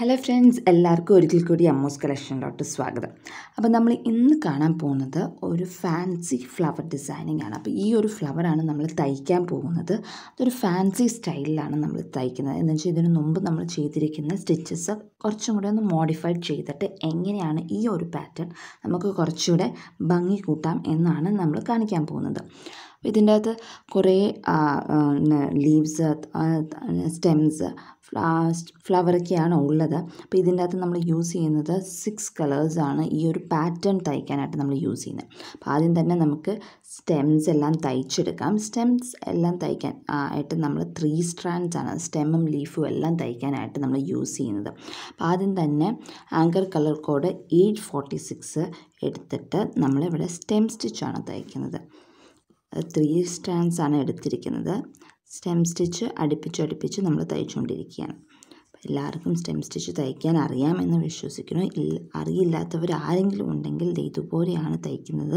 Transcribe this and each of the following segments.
hello friends എല്ലാവർക്കും ഒരിക്കൽ കൂടി അമ്മൂസ് കളക്ഷനിലോട്ട് സ്വാഗതം അപ്പോൾ നമ്മൾ ഇന്ന് കാണാൻ പോകുന്നത് ഒരു ഫാൻസി ഫ്ലവർ ഡിസൈനിങ് ആണ് അപ്പോൾ ഈ ഒരു ഫ്ലവറാണ് നമ്മൾ തയ്ക്കാൻ പോകുന്നത് അതൊരു ഫാൻസി സ്റ്റൈലിലാണ് നമ്മൾ തയ്ക്കുന്നത് എന്ന് വെച്ചാൽ ഇതിന് മുമ്പ് നമ്മൾ ചെയ്തിരിക്കുന്ന സ്റ്റിച്ചസ് കുറച്ചും കൂടെ ഒന്ന് മോഡിഫൈഡ് ചെയ്തിട്ട് എങ്ങനെയാണ് ഈ ഒരു പാറ്റേൺ നമുക്ക് കുറച്ചുകൂടെ ഭംഗി കൂട്ടാം എന്നാണ് നമ്മൾ കാണിക്കാൻ പോകുന്നത് ഇതിൻ്റെ അകത്ത് കുറേ ലീവ്സ് സ്റ്റെംസ് ഫ്ലവറൊക്കെയാണ് ഉള്ളത് അപ്പോൾ ഇതിൻ്റെ അകത്ത് നമ്മൾ യൂസ് ചെയ്യുന്നത് സിക്സ് കളേഴ്സാണ് ഈ ഒരു പാറ്റേൺ തയ്ക്കാനായിട്ട് നമ്മൾ യൂസ് ചെയ്യുന്നത് അപ്പോൾ ആദ്യം തന്നെ നമുക്ക് സ്റ്റെംസ് എല്ലാം തയ്ച്ചെടുക്കാം സ്റ്റെംസ് എല്ലാം തയ്ക്കാൻ ആയിട്ട് നമ്മൾ ത്രീ സ്ട്രാൻഡ്സ് ആണ് സ്റ്റെമ്മും ലീഫും എല്ലാം തയ്ക്കാനായിട്ട് നമ്മൾ യൂസ് ചെയ്യുന്നത് അപ്പോൾ ആദ്യം തന്നെ anchor colour code eight forty six എടുത്തിട്ട് നമ്മളിവിടെ സ്റ്റെം സ്റ്റിച്ചാണ് തയ്ക്കുന്നത് ത്രീ സ്റ്റാൻഡ്സ് ആണ് എടുത്തിരിക്കുന്നത് സ്റ്റെം സ്റ്റിച്ച് അടുപ്പിച്ച് അടുപ്പിച്ച് നമ്മൾ തയ്ച്ചുകൊണ്ടിരിക്കുകയാണ് എല്ലാവർക്കും സ്റ്റെം സ്റ്റിച്ച് തയ്ക്കാൻ അറിയാമെന്ന് വിശ്വസിക്കുന്നു ഇല്ല അറിയില്ലാത്തവർ ആരെങ്കിലും ഉണ്ടെങ്കിൽ ഇതുപോലെയാണ് തയ്ക്കുന്നത്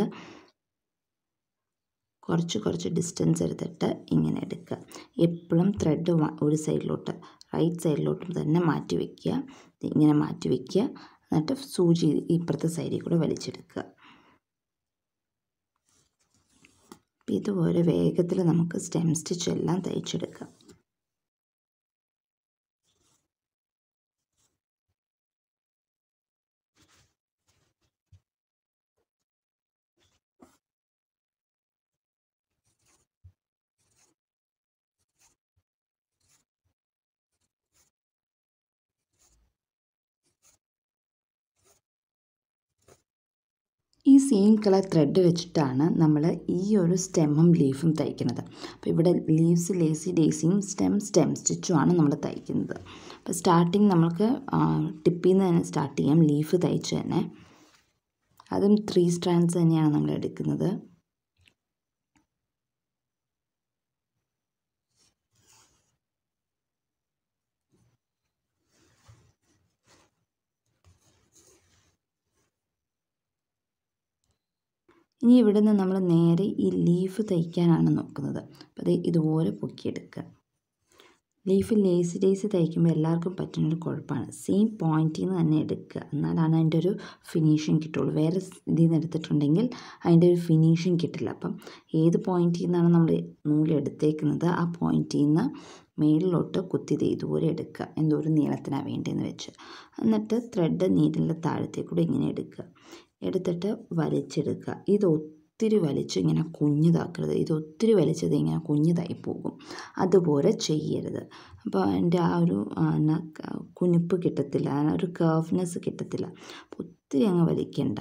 കുറച്ച് കുറച്ച് ഡിസ്റ്റൻസ് എടുത്തിട്ട് ഇങ്ങനെ എടുക്കുക എപ്പോഴും ത്രെഡ് ഒരു സൈഡിലോട്ട് റൈറ്റ് സൈഡിലോട്ടും തന്നെ മാറ്റി വയ്ക്കുക ഇങ്ങനെ മാറ്റി വയ്ക്കുക എന്നിട്ട് സൂചി ഇപ്പുറത്തെ സൈഡിൽ കൂടെ വലിച്ചെടുക്കുക അപ്പോൾ ഇതുപോലെ വേഗത്തിൽ നമുക്ക് സ്റ്റെം സ്റ്റിച്ച് എല്ലാം തയ്ച്ചെടുക്കാം ഈ സെയിം കളർ ത്രെഡ് വെച്ചിട്ടാണ് നമ്മൾ ഈ ഒരു സ്റ്റെമ്മും ലീഫും തയ്ക്കുന്നത് അപ്പോൾ ഇവിടെ ലീവ്സ് ലേസി ഡേസിയും സ്റ്റെം സ്റ്റെം സ്റ്റിച്ചുമാണ് നമ്മൾ തയ്ക്കുന്നത് അപ്പോൾ സ്റ്റാർട്ടിങ് നമുക്ക് ടിപ്പിൽ നിന്ന് തന്നെ സ്റ്റാർട്ട് ചെയ്യാം ലീഫ് തയ്ച്ച് തന്നെ അതും ത്രീ സ്ട്രാൻഡ്സ് തന്നെയാണ് നമ്മൾ എടുക്കുന്നത് ഇനി ഇവിടെ നിന്ന് നമ്മൾ നേരെ ഈ ലീഫ് തയ്ക്കാനാണ് നോക്കുന്നത് അപ്പോൾ അത് ഇതുപോലെ പൊക്കിയെടുക്കുക ലീഫ് ലേസ് ഡേയ്സ് തയ്ക്കുമ്പോൾ എല്ലാവർക്കും പറ്റുന്നൊരു കുഴപ്പമാണ് സെയിം പോയിന്റിൽ നിന്ന് തന്നെ എടുക്കുക എന്നാലാണ് അതിൻ്റെ ഒരു ഫിനിഷിങ് കിട്ടുള്ളൂ വേറെ ഇതിൽ നിന്ന് എടുത്തിട്ടുണ്ടെങ്കിൽ അതിൻ്റെ ഒരു ഫിനിഷിങ് കിട്ടില്ല അപ്പം ഏത് പോയിന്റിൽ നിന്നാണ് നമ്മൾ നൂലെടുത്തേക്കുന്നത് ആ പോയിന്റിൽ നിന്ന് മേളിലോട്ട് കുത്തി ഇതുപോലെ എടുക്കുക എന്തോ ഒരു നീളത്തിനാണ് വേണ്ടതെന്ന് വെച്ച് എന്നിട്ട് ത്രെഡ് നീരിൻ്റെ താഴത്തേക്കൂടെ ഇങ്ങനെ എടുക്കുക എടുത്തിട്ട് വലിച്ചെടുക്കുക ഇത് ഒത്തിരി വലിച്ച് ഇങ്ങനെ കുഞ്ഞിതാക്കരുത് ഇത് ഒത്തിരി വലിച്ചത് ഇങ്ങനെ കുഞ്ഞിതായി പോകും അതുപോലെ ചെയ്യരുത് അപ്പോൾ അതിൻ്റെ ആ ഒരു കുനിപ്പ് കിട്ടത്തില്ല ആ ഒരു കർവ്നെസ് കിട്ടത്തില്ല ഒത്തിരി അങ്ങ് വലിക്കണ്ട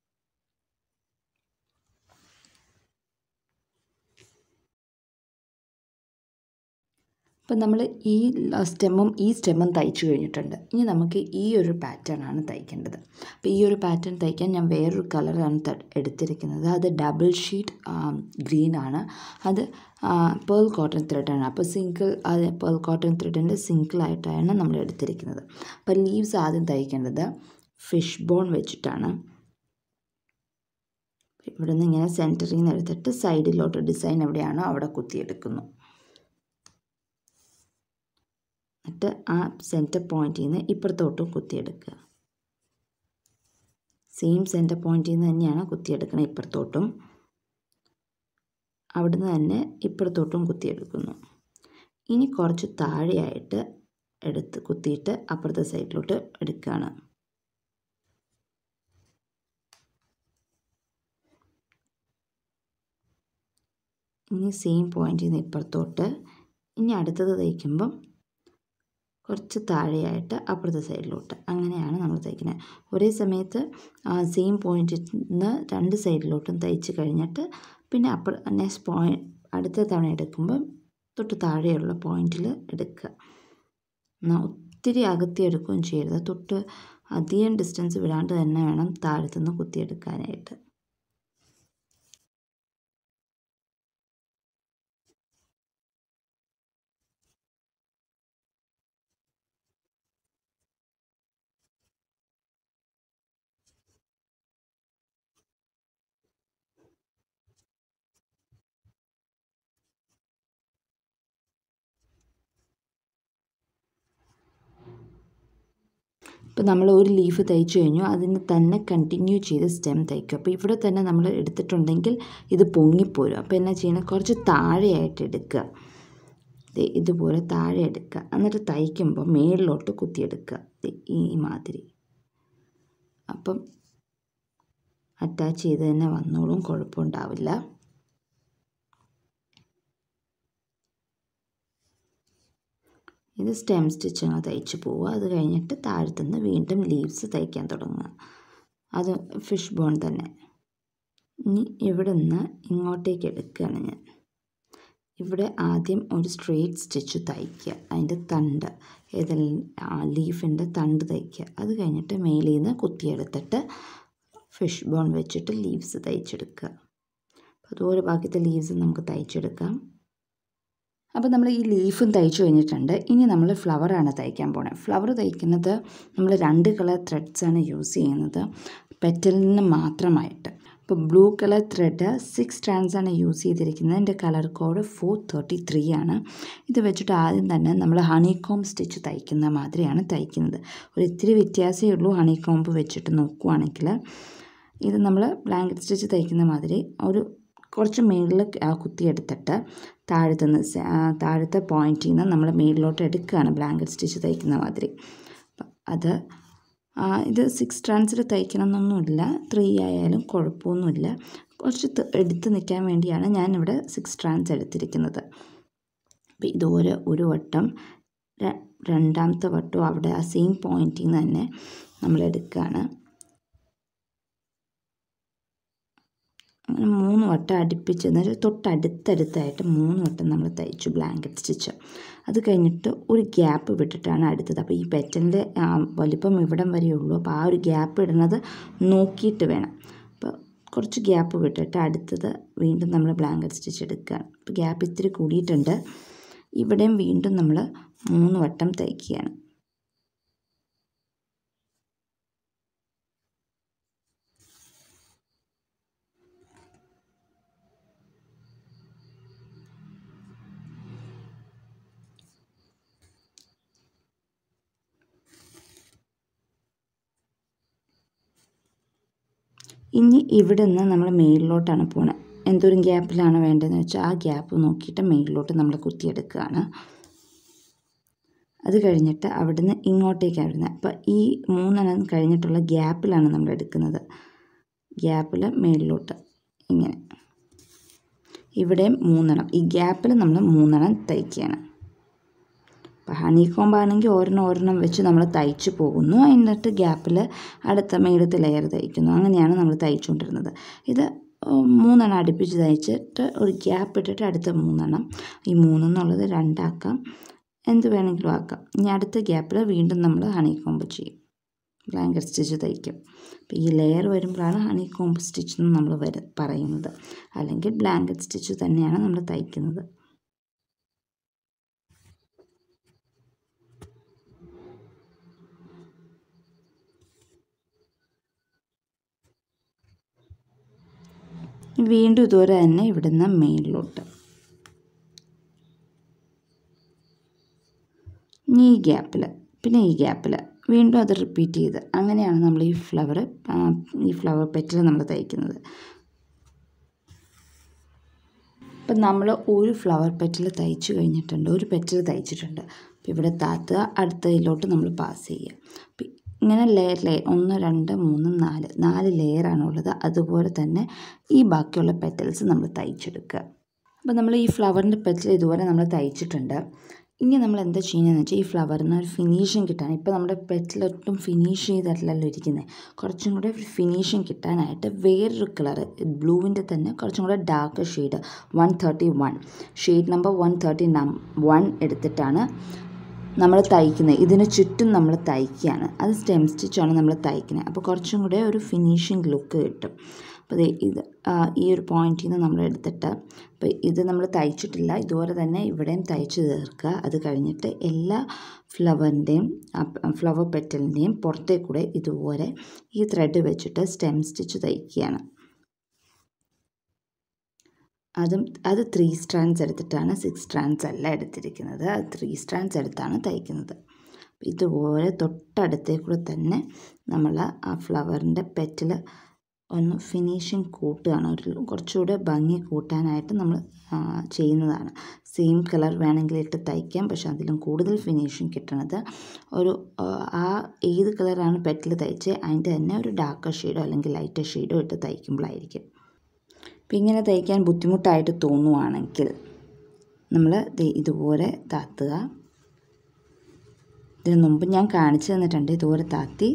അപ്പം നമ്മൾ ഈ സ്റ്റെമ്മും ഈ സ്റ്റെമ്മും തയ്ച്ചു കഴിഞ്ഞിട്ടുണ്ട് ഇനി നമുക്ക് ഈ ഒരു പാറ്റേൺ ആണ് തയ്ക്കേണ്ടത് അപ്പോൾ ഈ ഒരു പാറ്റേൺ തയ്ക്കാൻ ഞാൻ വേറൊരു കളറാണ് എടുത്തിരിക്കുന്നത് അത് ഡബിൾ ഷീറ്റ് ഗ്രീൻ ആണ് അത് പേൾ കോട്ടൺ ത്രെഡാണ് അപ്പോൾ സിംഗിൾ അത് പേൾ കോട്ടൺ ത്രെഡിൻ്റെ സിംഗിളായിട്ടാണ് നമ്മൾ എടുത്തിരിക്കുന്നത് അപ്പോൾ ലീവ്സ് ആദ്യം തയ്ക്കേണ്ടത് ഫിഷ് ബോൺ വെച്ചിട്ടാണ് ഇവിടെ നിന്ന് ഇങ്ങനെ സെൻറ്ററിൽ നിന്ന് എടുത്തിട്ട് സൈഡിലോട്ട് ഡിസൈൻ എവിടെയാണോ അവിടെ കുത്തിയെടുക്കുന്നു എന്നിട്ട് ആ സെൻറ്റർ പോയിന്റിൽ നിന്ന് ഇപ്പുറത്തോട്ട് കുത്തിയെടുക്കുക സെയിം സെൻറ്റർ പോയിന്റിൽ നിന്ന് തന്നെയാണ് കുത്തിയെടുക്കുന്നത് ഇപ്പുറത്തോട്ടും അവിടുന്ന് തന്നെ ഇപ്പുറത്തോട്ടും കുത്തിയെടുക്കുന്നു ഇനി കുറച്ച് താഴെയായിട്ട് എടുത്ത് കുത്തിയിട്ട് അപ്പുറത്തെ സൈഡിലോട്ട് എടുക്കുകയാണ് ഇനി സെയിം പോയിന്റിൽ നിന്ന് ഇപ്പുറത്തോട്ട് ഇനി അടുത്തത് തയ്ക്കുമ്പം കുറച്ച് താഴെയായിട്ട് അപ്പുറത്തെ സൈഡിലോട്ട് അങ്ങനെയാണ് നമ്മൾ തയ്ക്കുന്നത് ഒരേ സമയത്ത് സെയിം പോയിന്റിൽ നിന്ന് രണ്ട് സൈഡിലോട്ടും തയ്ച്ച് കഴിഞ്ഞിട്ട് പിന്നെ അപ്പുറ നെക്സ്റ്റ് പോയിന്റ് അടുത്ത തവണ എടുക്കുമ്പോൾ തൊട്ട് താഴെയുള്ള പോയിന്റിൽ എടുക്കുക എന്നാൽ ഒത്തിരി അകത്തി എടുക്കുകയും ചെയ്യരുത് തൊട്ട് അധികം ഡിസ്റ്റൻസ് വിടാണ്ട് തന്നെ വേണം താഴത്തുനിന്ന് കുത്തിയെടുക്കാനായിട്ട് ഇപ്പോൾ നമ്മൾ ഒരു ലീഫ് തയ്ച്ചു കഴിഞ്ഞു അതിന് തന്നെ കണ്ടിന്യൂ ചെയ്ത് സ്റ്റെം തയ്ക്കും അപ്പോൾ ഇവിടെ തന്നെ നമ്മൾ എടുത്തിട്ടുണ്ടെങ്കിൽ ഇത് പൊങ്ങിപ്പോരും അപ്പോൾ എന്നാ ചെയ്യണം കുറച്ച് താഴെയായിട്ട് എടുക്കുക ദേ ഇതുപോലെ താഴെ എടുക്കുക എന്നിട്ട് തയ്ക്കുമ്പോൾ മേളിലോട്ട് കുത്തിയെടുക്കുക ദേ ഈ മാതിരി അപ്പം അറ്റാച്ച് ചെയ്ത് തന്നെ വന്നോളും കുഴപ്പമുണ്ടാവില്ല ഇത് സ്റ്റെം സ്റ്റിച്ചിങ് തയ്ച്ച് പോവുക അത് കഴിഞ്ഞിട്ട് താഴത്തുനിന്ന് വീണ്ടും ലീവ്സ് തയ്ക്കാൻ തുടങ്ങുക അത് ഫിഷ് ബോൺ തന്നെ ഇനി ഇവിടെ നിന്ന് ഇങ്ങോട്ടേക്ക് എടുക്കുകയാണ് ഞാൻ ഇവിടെ ആദ്യം ഒരു സ്ട്രെയിറ്റ് സ്റ്റിച്ച് തയ്ക്കുക അതിൻ്റെ തണ്ട് ഏതെല്ലാം ലീഫിൻ്റെ തണ്ട് തയ്ക്കുക അത് കഴിഞ്ഞിട്ട് മേലിൽ നിന്ന് കുത്തിയെടുത്തിട്ട് ഫിഷ് ബോൺ വെച്ചിട്ട് ലീവ്സ് തയ്ച്ചെടുക്കുക അപ്പോൾ അതുപോലെ ബാക്കിയത്തെ ലീവ്സ് നമുക്ക് തയ്ച്ചെടുക്കാം അപ്പോൾ നമ്മൾ ഈ ലീഫും തയ്ച്ചു കഴിഞ്ഞിട്ടുണ്ട് ഇനി നമ്മൾ ഫ്ലവറാണ് തയ്ക്കാൻ പോണത് ഫ്ലവർ തയ്ക്കുന്നത് നമ്മൾ രണ്ട് കളർ ത്രെഡ്സാണ് യൂസ് ചെയ്യുന്നത് പെറ്റലിന് മാത്രമായിട്ട് ഇപ്പോൾ blue colour thread six strands ആണ് യൂസ് ചെയ്തിരിക്കുന്നത് എൻ്റെ colour code four thirty three ആണ് ഇത് വെച്ചിട്ട് ആദ്യം തന്നെ നമ്മൾ ഹണി കോംബ് സ്റ്റിച്ച് തയ്ക്കുന്ന മാതിരിയാണ് തയ്ക്കുന്നത് ഒരു ഇത്തിരി വ്യത്യാസമേ ഉള്ളൂ ഹണി കോംബ് വെച്ചിട്ട് നോക്കുവാണെങ്കിൽ ഇത് നമ്മൾ ബ്ലാങ്കറ്റ് സ്റ്റിച്ച് തയ്ക്കുന്ന മാതിരി ഒരു കുറച്ച് മേളിൽ കുത്തിയെടുത്തിട്ട് താഴത്തു നിന്ന് താഴത്തെ പോയിന്റിൽ നിന്ന് നമ്മൾ മേളിലോട്ട് എടുക്കുകയാണ് ബ്ലാങ്കറ്റ് സ്റ്റിച്ച് തയ്ക്കുന്ന മാതിരി അത് ഇത് സിക്സ് ട്രാൻസിൽ തയ്ക്കണം എന്നൊന്നുമില്ല ത്രീ ആയാലും കുഴപ്പമൊന്നുമില്ല കുറച്ച് എടുത്ത് നിൽക്കാൻ വേണ്ടിയാണ് ഞാനിവിടെ സിക്സ് ട്രാൻസ് എടുത്തിരിക്കുന്നത് അപ്പോൾ ഇതുപോലെ ഒരു വട്ടം രണ്ടാമത്തെ വട്ടം അവിടെ ആ സെയിം പോയിന്റിൽ നിന്ന് തന്നെ നമ്മൾ എടുക്കുകയാണ് അങ്ങനെ മൂന്ന് വട്ടം അടുപ്പിച്ച് എന്നിട്ട് തൊട്ടടുത്തടുത്തായിട്ട് മൂന്ന് വട്ടം നമ്മൾ തയ്ച്ചു ബ്ലാങ്കറ്റ് സ്റ്റിച്ച് അത് കഴിഞ്ഞിട്ട് ഒരു ഗ്യാപ്പ് വിട്ടിട്ടാണ് അടുത്തത് അപ്പോൾ ഈ പെറ്റലിൻ്റെ വലിപ്പം ഇവിടം വരെയുള്ളൂ അപ്പോൾ ആ ഒരു ഗ്യാപ്പ് ഇടുന്നത് നോക്കിയിട്ട് വേണം അപ്പോൾ കുറച്ച് ഗ്യാപ്പ് വിട്ടിട്ട് അടുത്തത് വീണ്ടും നമ്മൾ ബ്ലാങ്കറ്റ് സ്റ്റിച്ച് എടുക്കുകയാണ് അപ്പോൾ ഗ്യാപ്പ് ഇത്തിരി കൂടിയിട്ടുണ്ട് ഇവിടെയും വീണ്ടും നമ്മൾ മൂന്ന് വട്ടം തയ്ക്കുകയാണ് ഇനി ഇവിടെ നിന്ന് നമ്മൾ മേളിലോട്ടാണ് പോണത് എന്തോരം ഗ്യാപ്പിലാണ് വേണ്ടതെന്ന് വെച്ചാൽ ആ ഗ്യാപ്പ് നോക്കിയിട്ട് മേളിലോട്ട് നമ്മൾ കുത്തിയെടുക്കുകയാണ് അത് കഴിഞ്ഞിട്ട് അവിടുന്ന് ഇങ്ങോട്ടേക്കാണ് വരുന്നത് അപ്പോൾ ഈ മൂന്നെണ്ണം കഴിഞ്ഞിട്ടുള്ള ഗ്യാപ്പിലാണ് നമ്മൾ എടുക്കുന്നത് ഗ്യാപ്പിൽ മേളിലോട്ട് ഇങ്ങനെ ഇവിടെയും മൂന്നെണ്ണം ഈ ഗ്യാപ്പിൽ നമ്മൾ മൂന്നെണ്ണം തയ്ക്കുകയാണ് അപ്പോൾ ഹണി കോമ്പാണെങ്കിൽ ഒരെണ്ണം ഒരെണ്ണം വെച്ച് നമ്മൾ തയ്ച്ച് പോകുന്നു എന്നിട്ട് ഗ്യാപ്പിൽ അടുത്ത മേളത്തെ ലെയർ തയ്ക്കുന്നു അങ്ങനെയാണ് നമ്മൾ തയ്ച്ചുകൊണ്ടിരുന്നത് ഇത് മൂന്നെണ്ണം അടുപ്പിച്ച് തയ്ച്ചിട്ട് ഒരു ഗ്യാപ്പ് ഇട്ടിട്ട് അടുത്ത മൂന്നെണ്ണം ഈ മൂന്നെന്നുള്ളത് രണ്ടാക്കാം എന്ത് വേണമെങ്കിലും ആക്കാം ഇനി അടുത്ത ഗ്യാപ്പിൽ വീണ്ടും നമ്മൾ ഹണി കോമ്പ് ചെയ്യും ബ്ലാങ്കറ്റ് സ്റ്റിച്ച് തയ്ക്കും അപ്പോൾ ഈ ലെയർ വരുമ്പോഴാണ് ഹണി കോമ്പ് സ്റ്റിച്ച് എന്ന് നമ്മൾ വര പറയുന്നത് അല്ലെങ്കിൽ ബ്ലാങ്കറ്റ് സ്റ്റിച്ച് തന്നെയാണ് നമ്മൾ തയ്ക്കുന്നത് വീണ്ടും ഇതുപോലെ തന്നെ ഇവിടുന്ന് മേളിലോട്ട് ഇനി ഈ ഗ്യാപ്പിൽ പിന്നെ ഈ ഗ്യാപ്പിൽ വീണ്ടും അത് റിപ്പീറ്റ് ചെയ്ത് അങ്ങനെയാണ് നമ്മൾ ഈ ഫ്ലവർ ഈ ഫ്ലവർ പെറ്റിൽ നമ്മൾ തയ്ക്കുന്നത് ഇപ്പം നമ്മൾ ഒരു ഫ്ലവർ പെറ്റിൽ തയ്ച്ചു കഴിഞ്ഞിട്ടുണ്ട് ഒരു പെറ്റിൽ തയ്ച്ചിട്ടുണ്ട് അപ്പോൾ ഇവിടെ താത്തുക അടുത്തതിലോട്ട് നമ്മൾ പാസ് ചെയ്യുക അപ്പം ഇങ്ങനെ ലെയർ ലെയർ ഒന്ന് രണ്ട് മൂന്ന് നാല് നാല് ലെയറാണുള്ളത് അതുപോലെ തന്നെ ഈ ബാക്കിയുള്ള പെറ്റൽസ് നമ്മൾ തയ്ച്ചെടുക്കുക അപ്പോൾ നമ്മൾ ഈ ഫ്ലവറിൻ്റെ പെറ്റൽ ഇതുപോലെ നമ്മൾ തയ്ച്ചിട്ടുണ്ട് ഇനി നമ്മൾ എന്താ ചെയ്യുന്നതെന്ന് വെച്ചാൽ ഈ ഫ്ലവറിന് ഒരു ഫിനിഷിങ് കിട്ടാൻ ഇപ്പോൾ നമ്മുടെ പെറ്റിലൊട്ടും ഫിനിഷ് ചെയ്തിട്ടല്ലല്ലോ ഇരിക്കുന്നത് കുറച്ചും കൂടെ ഫിനിഷിങ് കിട്ടാനായിട്ട് വേറൊരു കളർ ബ്ലൂവിൻ്റെ തന്നെ കുറച്ചും കൂടെ dark shade one thirty one shade number one thirty നം വൺ എടുത്തിട്ടാണ് നമ്മൾ തയ്ക്കുന്നത് ഇതിന് ചുറ്റും നമ്മൾ തയ്ക്കുകയാണ് അത് സ്റ്റെം സ്റ്റിച്ചാണ് നമ്മൾ തയ്ക്കുന്നത് അപ്പോൾ കുറച്ചും കൂടെ ഒരു ഫിനിഷിങ് ലുക്ക് കിട്ടും അപ്പോൾ ഇത് ഈ ഒരു പോയിന്റിൽ നിന്ന് നമ്മൾ എടുത്തിട്ട് അപ്പോൾ ഇത് നമ്മൾ തയ്ച്ചിട്ടില്ല ഇതുപോലെ തന്നെ ഇവിടെയും തയ്ച്ച് തീർക്കുക അത് കഴിഞ്ഞിട്ട് എല്ലാ ഫ്ലവറിൻ്റെയും ഫ്ലവർ പെറ്റലിൻ്റെയും പുറത്തേ കൂടെ ഇതുപോലെ ഈ ത്രെഡ് വെച്ചിട്ട് സ്റ്റെം സ്റ്റിച്ച് തയ്ക്കുകയാണ് അതും അത് ത്രീ സ്ട്രാൻഡ്സ് എടുത്തിട്ടാണ് സിക്സ് സ്ട്രാൻഡ്സ് അല്ല എടുത്തിരിക്കുന്നത് അത് ത്രീ സ്ട്രാൻഡ്സ് എടുത്താണ് തയ്ക്കുന്നത് ഇതുപോലെ തൊട്ടടുത്തേ കൂടെ തന്നെ നമ്മൾ ആ ഫ്ലവറിൻ്റെ പെറ്റിൽ ഒന്ന് ഫിനിഷിങ് കൂട്ടുകയാണ് ഒരു കുറച്ചുകൂടെ ഭംഗി കൂട്ടാനായിട്ട് നമ്മൾ ചെയ്യുന്നതാണ് സെയിം കളർ വേണമെങ്കിൽ ഇട്ട് തയ്ക്കാം പക്ഷെ അതിലും കൂടുതൽ ഫിനിഷിങ് കിട്ടണത് ഒരു ആ ഏത് കളറാണ് പെറ്റിൽ തയ്ച്ച് അതിൻ്റെ തന്നെ ഒരു ഡാർക്കർ ഷെയ്ഡോ അല്ലെങ്കിൽ ലൈറ്റർ ഷെയ്ഡോ ഇട്ട് തയ്ക്കുമ്പോഴായിരിക്കും അപ്പം ഇങ്ങനെ തയ്ക്കാൻ ബുദ്ധിമുട്ടായിട്ട് തോന്നുവാണെങ്കിൽ നമ്മൾ ഇതുപോലെ താത്തുക ഇതിന് മുമ്പ് ഞാൻ കാണിച്ചു തന്നിട്ടുണ്ട് ഇതുപോലെ താത്തി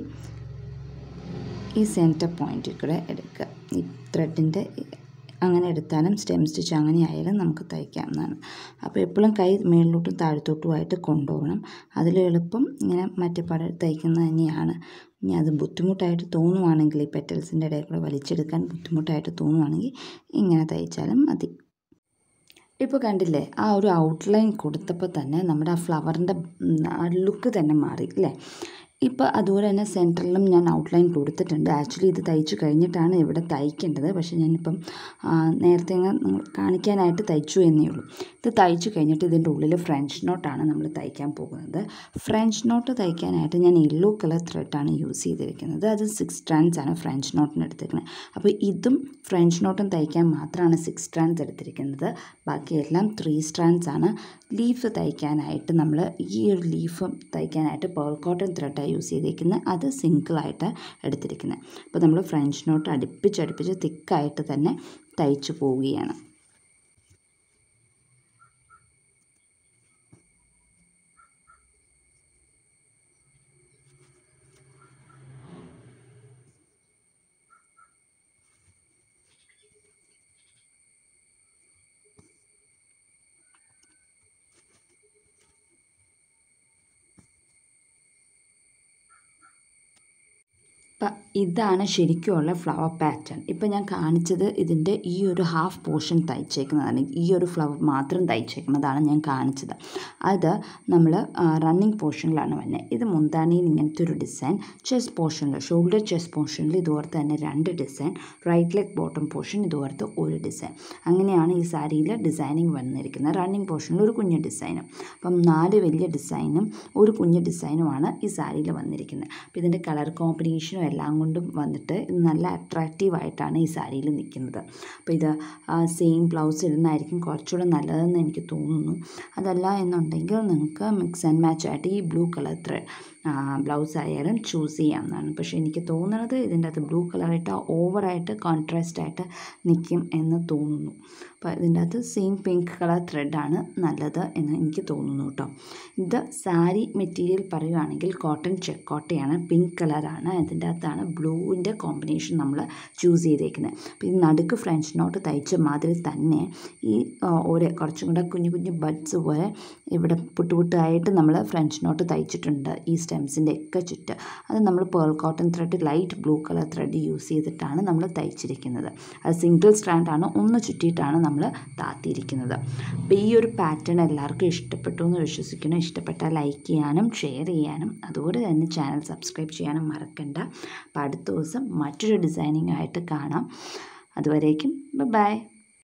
ഈ സെൻറ്റർ പോയിൻറ്റിൽ കൂടെ എടുക്കുക ഈ ത്രെഡിൻ്റെ അങ്ങനെ എടുത്താലും സ്റ്റെം സ്റ്റിച്ച് അങ്ങനെ ആയാലും നമുക്ക് തയ്ക്കാവുന്നതാണ് അപ്പോൾ എപ്പോഴും കൈ മേളിലോട്ടും താഴത്തോട്ടുമായിട്ട് കൊണ്ടുപോകണം അതിൽ എളുപ്പം ഇങ്ങനെ മറ്റേ പട തയ്ക്കുന്നത് തന്നെയാണ് ഇനി അത് ബുദ്ധിമുട്ടായിട്ട് തോന്നുവാണെങ്കിൽ ഈ പെറ്റൽസിൻ്റെ ഇടയിൽ കൂടെ വലിച്ചെടുക്കാൻ ബുദ്ധിമുട്ടായിട്ട് തോന്നുവാണെങ്കിൽ ഇങ്ങനെ തയ്ച്ചാലും മതി ഇപ്പോൾ കണ്ടില്ലേ ആ ഒരു ഔട്ട്ലൈൻ കൊടുത്തപ്പോൾ തന്നെ നമ്മുടെ ആ ഫ്ലവറിൻ്റെ ആ ലുക്ക് തന്നെ മാറി അല്ലേ ഇപ്പോൾ അതുപോലെ തന്നെ സെൻറ്ററിലും ഞാൻ ഔട്ട്ലൈൻ കൊടുത്തിട്ടുണ്ട് ആക്ച്വലി ഇത് തയ്ച്ചു കഴിഞ്ഞിട്ടാണ് ഇവിടെ തയ്ക്കേണ്ടത് പക്ഷേ ഞാനിപ്പം നേരത്തെ കാണിക്കാനായിട്ട് തയ്ച്ചു എന്നേ ഉള്ളൂ ഇത് തയ്ച്ചു കഴിഞ്ഞിട്ട് ഇതിൻ്റെ ഉള്ളിൽ ഫ്രഞ്ച് നോട്ടാണ് നമ്മൾ തയ്ക്കാൻ പോകുന്നത് ഫ്രഞ്ച് നോട്ട് തയ്ക്കാനായിട്ട് ഞാൻ യെല്ലോ കളർ ത്രെഡാണ് യൂസ് ചെയ്തിരിക്കുന്നത് അത് സിക്സ് സ്ട്രാൻഡ്സ് ആണ് ഫ്രഞ്ച് നോട്ടിന് എടുത്തിരിക്കുന്നത് അപ്പോൾ ഇതും ഫ്രഞ്ച് നോട്ടും തയ്ക്കാൻ മാത്രമാണ് സിക്സ് സ്ട്രാൻഡ്സ് എടുത്തിരിക്കുന്നത് ബാക്കിയെല്ലാം ത്രീ സ്ട്രാൻഡ്സ് ആണ് ലീഫ് തയ്ക്കാനായിട്ട് നമ്മൾ ഈ ഒരു ലീഫ് തയ്ക്കാനായിട്ട് പേൾ കോട്ടൺ ത്രെഡാണ് യൂസ് ചെയ്തിരിക്കുന്നത് അത് സിംഗിളായിട്ട് എടുത്തിരിക്കുന്നത് അപ്പോൾ നമ്മൾ ഫ്രഞ്ച് നോട്ട് അടുപ്പിച്ചടുപ്പിച്ച് തിക്കായിട്ട് തന്നെ തയ്ച്ചു പോവുകയാണ് അപ്പം ഇതാണ് ശരിക്കുമുള്ള ഫ്ലവർ പാറ്റേൺ ഇപ്പം ഞാൻ കാണിച്ചത് ഇതിൻ്റെ ഈ ഒരു ഹാഫ് പോർഷൻ തയ്ച്ചേക്കുന്നതാണ് ഈ ഒരു ഫ്ലവർ മാത്രം തയ്ച്ചേക്കുന്നതാണ് ഞാൻ കാണിച്ചത് അത് നമ്മൾ റണ്ണിങ് പോർഷനിലാണ് വന്നത് ഇത് മുന്താണിയിൽ ഇങ്ങനത്തെ ഒരു ഡിസൈൻ ചെസ്റ്റ് പോർഷനിൽ ഷോൾഡർ ചെസ്റ്റ് പോർഷനിൽ ഇതുപോലത്തെ തന്നെ രണ്ട് design right leg bottom portion ഇതുപോലത്തെ ഒരു ഡിസൈൻ അങ്ങനെയാണ് ഈ സാരിയിൽ ഡിസൈനിങ് വന്നിരിക്കുന്നത് റണ്ണിങ് പോർഷനിൽ ഒരു കുഞ്ഞ് ഡിസൈനും അപ്പം നാല് വലിയ ഡിസൈനും ഒരു കുഞ്ഞ് ഡിസൈനുമാണ് ഈ സാരിയിൽ വന്നിരിക്കുന്നത് അപ്പോൾ ഇതിൻ്റെ കളർ കോമ്പിനേഷനും എല്ലാം കൊണ്ടും വന്നിട്ട് ഇത് നല്ല അട്രാക്റ്റീവ് ആയിട്ടാണ് ഈ സാരിയിൽ നിൽക്കുന്നത് അപ്പോൾ ഇത് സെയിം ബ്ലൗസ് ഇടുന്നതായിരിക്കും കുറച്ചുകൂടെ നല്ലതെന്ന് എനിക്ക് തോന്നുന്നു അതല്ല എന്നുണ്ടെങ്കിൽ നിങ്ങൾക്ക് മിക്സ് ആൻഡ് മാച്ച് ആയിട്ട് ഈ ബ്ലൂ കളർ ത്രെഡ് ബ്ലൗസ് ആയാലും ചൂസ് ചെയ്യാവുന്നതാണ് പക്ഷേ എനിക്ക് തോന്നുന്നത് ഇതിൻ്റെ അകത്ത് ബ്ലൂ കളറായിട്ട് ഓവറായിട്ട് കോൺട്രാസ്റ്റ് ആയിട്ട് നിൽക്കും എന്ന് തോന്നുന്നു അപ്പോൾ ഇതിൻ്റെ അകത്ത് സെയിം പിങ്ക് കളർ ത്രെഡാണ് നല്ലത് എന്ന് എനിക്ക് തോന്നുന്നു കേട്ടോ ഇത് സാരി മെറ്റീരിയൽ പറയുകയാണെങ്കിൽ കോട്ടൺ ചെക്കോട്ടയാണ് പിങ്ക് കളറാണ് ഇതിൻ്റെ അകത്താണ് ബ്ലൂവിൻ്റെ കോമ്പിനേഷൻ നമ്മൾ ചൂസ് ചെയ്തേക്കുന്നത് അപ്പോൾ ഈ നടുക്ക് ഫ്രഞ്ച് നോട്ട് തയ്ച്ച മാതിരി തന്നെ ഈ ഒരു കുറച്ചും കൂടെ കുഞ്ഞു കുഞ്ഞു ബഡ്സ് പോലെ ഇവിടെ പുട്ടുപുട്ടായിട്ട് നമ്മൾ ഫ്രഞ്ച് നോട്ട് തയ്ച്ചിട്ടുണ്ട് ഈ സ്റ്റെംസിൻ്റെ ഒക്കെ ചുറ്റ് അത് നമ്മൾ pearl cotton thread light blue colour thread use ചെയ്തിട്ടാണ് നമ്മൾ തയ്ച്ചിരിക്കുന്നത് അത് സിംഗിൾ സ്ട്രാൻഡാണ് ഒന്ന് ചുറ്റിയിട്ടാണ് നമ്മൾ താത്തിയിരിക്കുന്നത് അപ്പോൾ ഈ ഒരു പാറ്റേൺ എല്ലാവർക്കും ഇഷ്ടപ്പെട്ടു എന്ന് വിശ്വസിക്കുന്നു ഇഷ്ടപ്പെട്ടാൽ ലൈക്ക് ചെയ്യാനും ഷെയർ ചെയ്യാനും അതുപോലെ തന്നെ ചാനൽ സബ്സ്ക്രൈബ് ചെയ്യാനും മറക്കണ്ട അപ്പോൾ അടുത്ത ദിവസം മറ്റൊരു ഡിസൈനിങ് ആയിട്ട് കാണാം അതുവരേക്കും ബൈ